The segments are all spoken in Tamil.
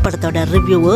மாஸ் படத்தோட ரிவ்யூவு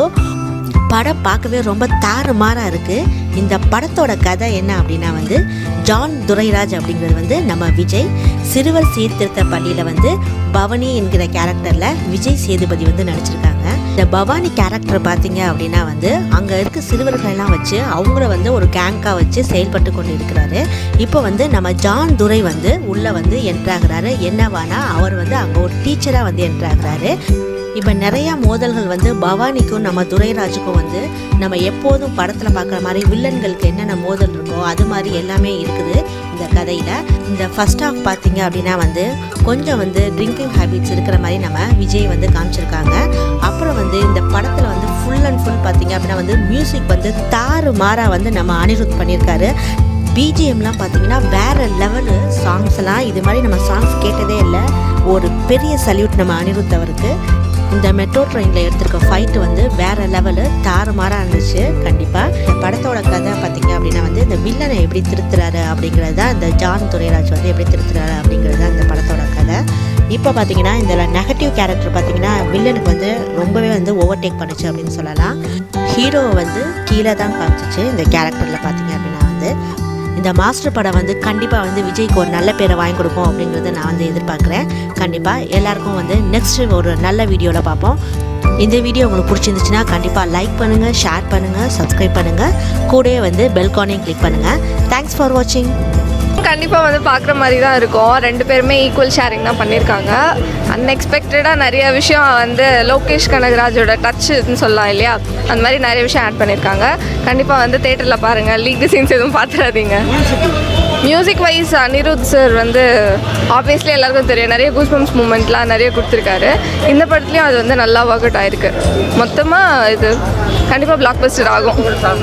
படம் பார்க்கவே ரொம்ப தாறுமாறாக இருக்குது இந்த படத்தோட கதை என்ன அப்படின்னா வந்து ஜான் துரைராஜ் அப்படிங்கிறது வந்து நம்ம விஜய் சிறுவர் சீர்திருத்த பள்ளியில் வந்து பவனி என்கிற கேரக்டரில் விஜய் சேதுபதி வந்து நடிச்சிருக்காங்க இந்த பவானி கேரக்டர் பார்த்தீங்க அப்படின்னா வந்து அங்கே இருக்க சிறுவர்கள் எல்லாம் வச்சு அவங்கள வந்து ஒரு கேங்காக வச்சு செயல்பட்டு கொண்டு இருக்கிறாரு இப்போ வந்து நம்ம ஜான் துரை வந்து உள்ளே வந்து என்ட்ராகிறாரு என்னவானா அவர் வந்து அங்கே ஒரு டீச்சராக வந்து என்ட்ராகிறாரு இப்போ நிறையா மோதல்கள் வந்து பவானிக்கும் நம்ம துரைராஜுக்கும் வந்து நம்ம எப்போதும் படத்தில் பார்க்குற மாதிரி வில்லன்களுக்கு என்னென்ன மோதல் இருக்கோ அது மாதிரி எல்லாமே இருக்குது இந்த கதையில் இந்த ஃபர்ஸ்ட் ஆஃப் பார்த்தீங்க அப்படின்னா வந்து கொஞ்சம் வந்து ட்ரிங்கிங் ஹேபிட்ஸ் இருக்கிற மாதிரி நம்ம விஜய் வந்து காமிச்சிருக்காங்க அப்புறம் வந்து இந்த படத்தில் வந்து ஃபுல் அண்ட் ஃபுல் பார்த்தீங்க அப்படின்னா வந்து மியூசிக் வந்து தாறு மாறாக வந்து நம்ம அனிருத் பண்ணியிருக்காரு பிஜிஎம்லாம் பார்த்தீங்கன்னா வேற லெவலு சாங்ஸ் எல்லாம் இது மாதிரி நம்ம சாங்ஸ் கேட்டதே இல்லை ஒரு பெரிய சல்யூட் நம்ம அனிருத் அவருக்கு இந்த மெட்ரோ ட்ரெயினில் எடுத்திருக்க ஃபைட்டு வந்து வேற லெவலு தாறுமாறாக இருந்துச்சு கண்டிப்பாக இந்த படத்தோட கதை பார்த்தீங்க அப்படின்னா வந்து இந்த வில்லனை எப்படி திருத்துறாரு அப்படிங்கிறது தான் இந்த ஜான் துரைராஜ் வந்து எப்படி திருத்துறாரு அப்படிங்கிறது தான் இந்த படத்தோட கதை இப்போ பார்த்தீங்கன்னா இந்த நெகட்டிவ் கேரக்டர் பார்த்தீங்கன்னா வில்லனுக்கு வந்து ரொம்பவே வந்து ஓவர்டேக் பண்ணுச்சு அப்படின்னு சொல்லலாம் ஹீரோவை வந்து கீழே தான் காமிச்சிச்சு இந்த கேரக்டரில் பார்த்தீங்க அப்படின்னா வந்து இந்த மாஸ்டர் படம் வந்து கண்டிப்பாக வந்து விஜய்க்கு ஒரு நல்ல பேரை வாங்கி கொடுக்கும் அப்படிங்கிறத நான் வந்து எதிர்பார்க்குறேன் கண்டிப்பாக எல்லாருக்கும் வந்து நெக்ஸ்ட் ஒரு நல்ல வீடியோவில் பார்ப்போம் இந்த வீடியோ உங்களுக்கு பிடிச்சிருந்துச்சுன்னா கண்டிப்பாக லைக் பண்ணுங்கள் ஷேர் பண்ணுங்கள் சப்ஸ்கிரைப் பண்ணுங்கள் கூடவே வந்து பெல்கானையும் கிளிக் பண்ணுங்கள் தேங்க்ஸ் ஃபார் வாட்சிங் கண்டிப்பாக வந்து பார்க்குற மாதிரி தான் இருக்கும் ரெண்டு பேருமே ஈக்குவல் ஷேரிங் தான் பண்ணியிருக்காங்க அன்எக்ஸ்பெக்டடாக நிறைய விஷயம் வந்து லோகேஷ் கனகராஜோட டச்சுன்னு சொல்லலாம் இல்லையா அந்த மாதிரி நிறைய விஷயம் ஆட் பண்ணியிருக்காங்க கண்டிப்பாக வந்து தேட்டரில் பாருங்கள் லீக் சீன்ஸ் எதுவும் பார்த்துடாதீங்க மியூசிக் வைஸ் அனிருத் சார் வந்து ஆப்வியஸ்லி எல்லாருக்கும் தெரியும் நிறைய கூஸ்பம்ஸ் மூமெண்ட்லாம் நிறைய கொடுத்துருக்காரு இந்த படத்துலையும் அது வந்து நல்லா ஒர்க் அவுட் ஆயிருக்கு மொத்தமாக இது கண்டிப்பாக பிளாக் பஸ்டர் ஆகும்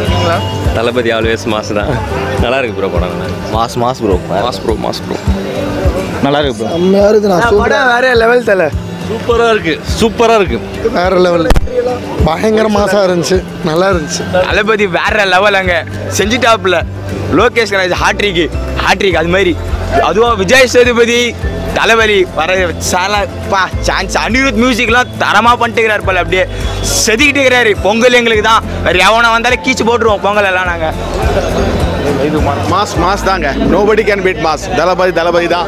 தளபதி ஆல்வேஸ் மாஸ் தான் நல்லா இருக்கு ப்ரோ படம் நல்லா இருக்கு. Mass mass bro mass bro mass bro நல்லா இருக்கு ப்ரோ செம்மையா இருக்கு நான் சூப்பரா வேற லெவல் தல சூப்பரா இருக்கு சூப்பரா இருக்கு வேற லெவல் பயங்கர மாசா இருந்துச்சு நல்லா இருந்துச்சு தளபதி வேற லெவல் அங்க செஞ்சுட்டாப்புல லோகேஷ் கணேஷ் ஹாட்ரிக்கு ஹாட்ரிக் அது மாதிரி அதுவும் விஜய் சேதுபதி தலைவலி வர சாலா பா சான்ஸ் அனிருத் மியூசிக்லாம் தரமாக பண்ணிட்டுக்கிறாரு போல அப்படியே செதுக்கிட்டு இருக்கிறாரு பொங்கல் எங்களுக்கு தான் வேற எவனை வந்தாலும் கீச்சு போட்டுருவோம் பொங்கல் எல்லாம் நாங்கள் இது மாஸ் மாஸ் தாங்க nobody can beat mass Thalapathy Thalapathy தான்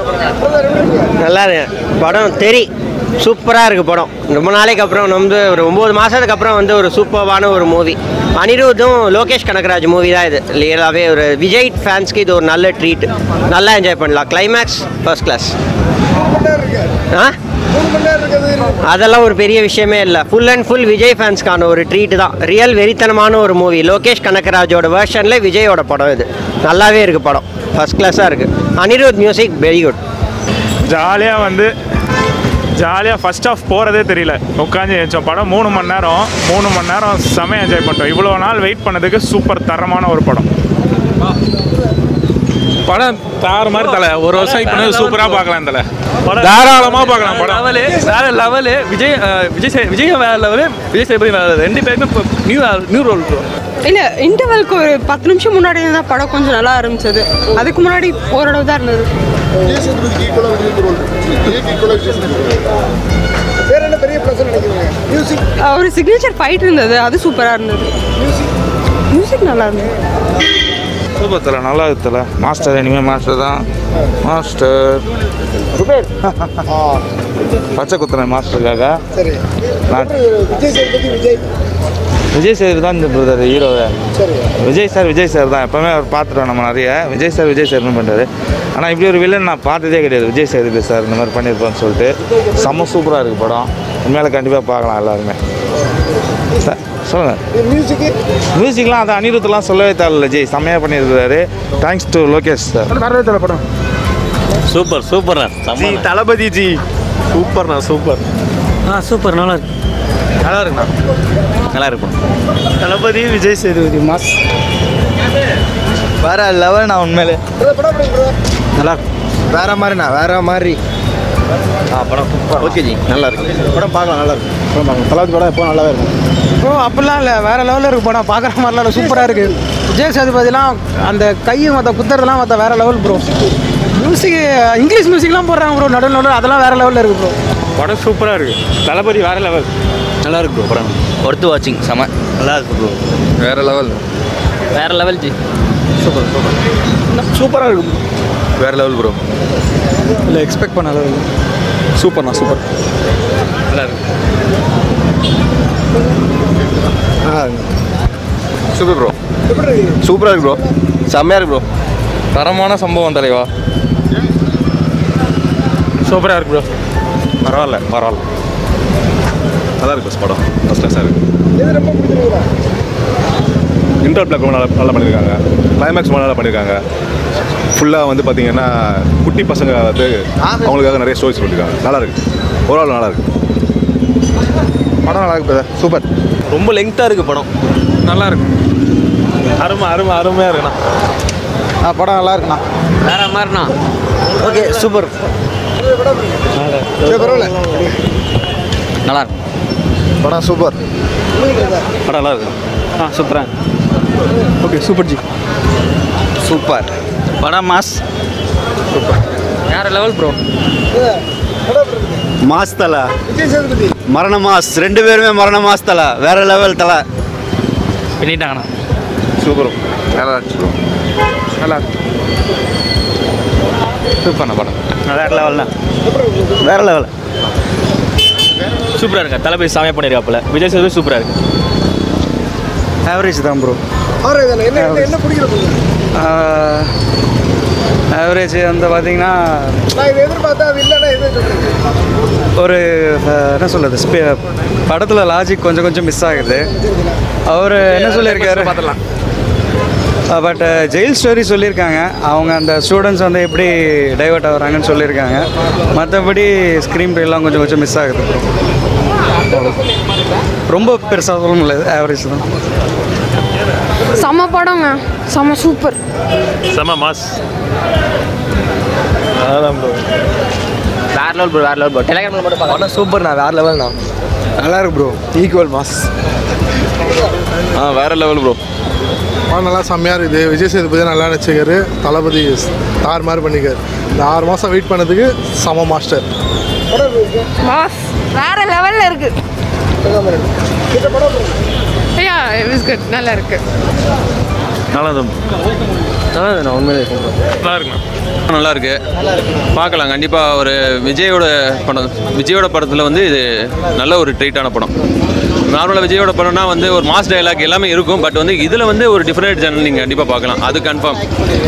நல்லா இருக்கு படம் தெரி சூப்பராக இருக்குது படம் ரொம்ப நாளைக்கு அப்புறம் வந்து ஒரு ஒம்பது மாதத்துக்கு அப்புறம் வந்து ஒரு சூப்பர்வான ஒரு மூவி அனிருத்தும் லோகேஷ் கனகராஜ் மூவி தான் இது ரியலாகவே ஒரு விஜய் ஃபேன்ஸ்க்கு இது ஒரு நல்ல ட்ரீட் நல்லா என்ஜாய் பண்ணலாம் கிளைமேக்ஸ் ஃபர்ஸ்ட் கிளாஸ் ஆ அதெல்லாம் ஒரு பெரிய விஷயமே இல்லை ஃபுல் அண்ட் ஃபுல் விஜய் ஃபேன்ஸ்க்கான ஒரு ட்ரீட் தான் ரியல் வெறித்தனமான ஒரு மூவி லோகேஷ் கனகராஜோட வேர்ஷனில் விஜயோட படம் இது நல்லாவே இருக்குது படம் ஃபர்ஸ்ட் கிளாஸாக இருக்குது அனிருத் மியூசிக் வெரி குட் ஜாலியாக வந்து ஜாலியாக ஃபர்ஸ்ட் ஆஃப் போகிறதே தெரியல உட்காந்து எழுச்சோம் படம் மூணு மணி நேரம் மூணு மணி நேரம் செம என்ஜாய் பண்ணிட்டோம் இவ்வளோ நாள் வெயிட் பண்ணதுக்கு சூப்பர் தரமான ஒரு படம் படம் தாறு மாதிரி தலை ஒரு வருஷம் இப்போ சூப்பராக பார்க்கலாம் தலை தாராளமாக பார்க்கலாம் படம் வேற லெவலு விஜய் அஹ், விஜய் சே- விஜய் வேற லெவலு விஜய் சேதுபதி வேற level. ரெண்டு பேருமே இப்போ நியூ நியூ ரோல் ப்ரோ இல்லை இன்டர்வலுக்கு ஒரு பத்து நிமிஷம் முன்னாடி தான் படம் கொஞ்சம் நல்லா ஆரம்பிச்சது அதுக்கு முன்னாடி ஓரளவு தான் இருந்தது வேற என்ன பெரிய ப்ளஸ் நினைக்கிறீங்க மியூசிக் அஹ் ஒரு சிக்னேச்சர் ஃபைட் இருந்தது அது சூப்பராக இருந்தது மியூசிக் நல்லா இருந்தது சூப்பர் தலை நல்லா இருக்கு தலை மாஸ்டர் இனிமேல் மாஸ்டர் தான் மாஸ்டர் பச்சை குத்துறேன் மாஸ்டருக்காக சரி நான் விஜய் சேதுபதி விஜய் விஜய் சேது தான் இந்த பிரதர் ஹீரோவை சரி விஜய் சார் விஜய் சார் தான் எப்போவுமே அவர் பார்த்துட்டோம் நம்ம நிறைய விஜய் சார் விஜய் சார்னு பண்ணுறாரு ஆனால் இப்படி ஒரு வில்லன் நான் பார்த்ததே கிடையாது விஜய் சேதுபதி சார் இந்த மாதிரி பண்ணியிருப்போம்னு சொல்லிட்டு செம்ம சூப்பராக இருக்குது படம் உண்மையில கண்டிப்பாக பார்க்கலாம் எல்லாருமே சார் சொல்லுங்கள் மியூசிக்கு மியூசிக்லாம் அது அனிருத்லாம் சொல்லவே தேவையில்ல ஜெய் செம்மையாக பண்ணியிருக்காரு தேங்க்ஸ் டு லோகேஷ் சார் வேற தலை படம் சூப்பர் சூப்பர்ண்ணா ஜி தளபதி ஜி சூப்பர்ண்ணா சூப்பர் ஆ சூப்பர் நல்லா இருக்கு நல்லா இருக்குண்ணா நல்லா இருக்கும் தளபதி விஜய் சேதுபதி மாஸ் வேற லெவல் நான் உண்மையிலே படம் நல்லா இருக்கும் வேற மாதிரிண்ணா வேற மாதிரி ஆ படம் சூப்பர் ஓகே ஜி நல்லா இருக்கு படம் பார்க்கலாம் நல்லா இருக்கும் படம் பார்க்கலாம் தளபதி படம் எப்போ நல்லாவே இருக்கும் ப்ரோ அப்படிலாம் இல்லை வேற லெவலில் இருக்கு படம் பார்க்குற மாதிரிலாம் இல்லை சூப்பராக இருக்கு விஜய் சேதுபதிலாம் அந்த கையை மற்ற குத்துறதுலாம் மற்ற வேற லெவல் ப்ரோ மியூசிக் இங்கிலீஷ் மியூசிக்லாம் போடுறாங்க ப்ரோ நடுவில் நடுவில் அதெல்லாம் வேற லெவலில் இருக்கு ப்ரோ படம் சூப்பராக இருக்குது தளபதி வேறு லெவல் நல்லா இருக்கு ப்ரோ படம் ஒர்த்து வாட்சிங் செம நல்லா இருக்கு ப்ரோ வேற லெவல் வேற லெவல் ஜி சூப்பர் சூப்பர் சூப்பராக இருக்கும் வேற லெவல் ப்ரோ இல்லை எக்ஸ்பெக்ட் பண்ண அளவு சூப்பர்ண்ணா சூப்பர் நல்லா இருக்கு சூப்பர் ப்ரோ சூப்பராக இருக்கு ப்ரோ செம்மையாக இருக்கு ப்ரோ தரமான சம்பவம் தலைவா சூப்பராக இருக்கு ப்ரோ பரவாயில்ல பரவாயில்ல நல்லா இருக்கு பஸ் படம் ஃபஸ்ட் கிளாஸாக இருக்கு இன்டர் பிளாக் ரொம்ப நல்லா நல்லா பண்ணியிருக்காங்க கிளைமேக்ஸ் ரொம்ப நல்லா பண்ணியிருக்காங்க ஃபுல்லாக வந்து பார்த்தீங்கன்னா குட்டி பசங்க வந்து அவங்களுக்காக நிறைய ஸ்டோரிஸ் சொல்லியிருக்காங்க நல்லா இருக்கு ஓவரால் நல்லா இருக்கு படம் நல்லா இருக்கு brother. சூப்பர் ரொம்ப லெங்க்த்தாக இருக்குது படம் நல்லா இருக்கு அருமை அருமை அருமையாக இருக்குண்ணா ஆ படம் நல்லா இருக்குண்ணா வேற மாதிரிண்ணா ஓகே சூப்பர் சரி பரவாயில்ல நல்லா இருக்கு படம் சூப்பர் படம் நல்லா இருக்கு ஆ சூப்பராக ஓகே சூப்பர் ஜி சூப்பர் படம் மாஸ் வேற லெவல் ப்ரோ மாஸ் தலை மரண மாஸ் ரெண்டு பேருமே மரண மாஸ் தலை வேற லெவல் தலை பண்ணிட்டாங்கண்ணா சூப்பர் நல்லா இருக்கு ப்ரோ நல்லா இருக்கு சூப்பர்ண்ணா படம் வேற லெவல்ண்ணா வேற லெவல் சூப்பராக இருக்கா தளபதி சாமியாக பண்ணியிருக்காப்புல விஜய் சேதுபதி சூப்பராக இருக்கு ஆவரேஜ் தான் ப்ரோ என்ன பிடிக்கிறது ஆவரேஜ் வந்து பார்த்தீங்கன்னா நான் இதை எதிர்பார்த்தா அது இல்லைன்னா எது சொல்றீங்க ஒரு அஹ், என்ன சொல்கிறது ஸ்பே படத்தில் லாஜிக் கொஞ்சம் கொஞ்சம் மிஸ் ஆகுது அவர் என்ன சொல்லியிருக்காரு பார்த்துலாம் பட் ஜெயில் ஸ்டோரி சொல்லியிருக்காங்க அவங்க அந்த ஸ்டூடெண்ட்ஸ் வந்து எப்படி டைவர்ட் ஆகுறாங்கன்னு சொல்லியிருக்காங்க மற்றபடி ஸ்க்ரீன் எல்லாம் கொஞ்சம் கொஞ்சம் மிஸ் ஆகுது ரொம்ப பெருசாக சொல்ல முடியாது ஆவரேஜ் தான் செம்ம படங்க செம்ம சூப்பர் செம மாஸ் வேற லெவல் ப்ரோ வேற லெவல் ப்ரோ டெலிகிராமில் மட்டும் பார்க்கலாம் படம் சூப்பர்ண்ணா வேறு லெவல்ண்ணா நல்லா இருக்கு ப்ரோ ஈக்குவல் மாஸ் ஆ வேற லெவல் ப்ரோ படம் நல்லா செம்மையாக இருக்குது விஜய் சேதுபதி நல்லா நடிச்சிருக்காரு தளபதி தார் மாதிரி பண்ணிக்காரு இந்த ஆறு மாதம் வெயிட் பண்ணதுக்கு சம மாஸ்டர் பாஸ் வேற லெவல்ல இருக்கு ஐயா இட் இஸ் குட் நல்லா இருக்கு நல்லா தான் நல்லா இருக்குண்ணா உண்மையிலே நல்லா இருக்குண்ணா நல்லா இருக்கு பார்க்கலாம் கண்டிப்பாக ஒரு விஜயோட படம் விஜயோட படத்தில் வந்து இது நல்ல ஒரு ட்ரீட்டான படம் நார்மலாக விஜயோட படம்னா வந்து ஒரு மாஸ் டயலாக் எல்லாமே இருக்கும் பட் வந்து இதில் வந்து ஒரு டிஃப்ரெண்ட் சேனல் நீங்கள் கண்டிப்பாக பார்க்கலாம் அது கன்ஃபார்ம்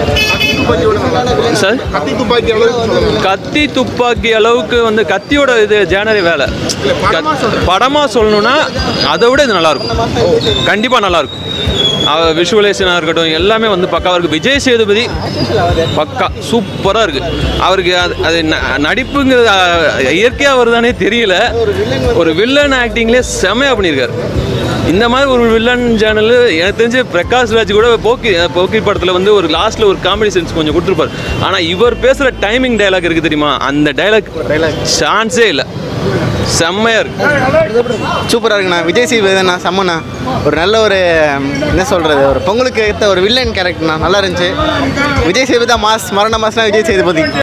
சார் கத்தி துப்பாக்கி அளவுக்கு கத்தி துப்பாக்கி அளவுக்கு வந்து கத்தியோட இது ஜேனரி வேலை படமாக சொல்லணும்னா அதை விட இது நல்லா இருக்கும் கண்டிப்பாக நல்லா இருக்கும் விஷுவலைசேஷனாக இருக்கட்டும் எல்லாமே வந்து பக்காவாக இருக்குது விஜய் சேதுபதி பக்கா சூப்பராக இருக்குது அவருக்கு அது அது ந- நடிப்புங்கிறது அஹ், இயற்கையாக வருதானே தெரியல ஒரு வில்லன் ஆக்டிங்லேயே செமையாக பண்ணியிருக்காரு இந்த மாதிரி ஒரு வில்லன் சேனல் எனக்கு தெரிஞ்சு பிரகாஷ் ராஜ் கூட போக்கி போக்கி படத்தில் வந்து ஒரு லாஸ்ட்டில் ஒரு காமெடி சென்ஸ் கொஞ்சம் கொடுத்துருப்பாரு ஆனால் இவர் பேசுகிற டைமிங் டயலாக் இருக்குது தெரியுமா அந்த டயலாக் சான்ஸே இல்லை செம்மையாக இருக்கு சூப்பராக இருக்குண்ணா விஜய் சேதுபதிண்ணா செம்மண்ணா ஒரு நல்ல ஒரு என்ன சொல்கிறது ஒரு பொங்கலுக்கு ஏற்ற ஒரு வில்லன் கேரக்டர்ண்ணா நல்லா இருந்துச்சு விஜய் சேதுபதி தான் மாஸ் மரண மாஸ்னா விஜய் சேதுபதி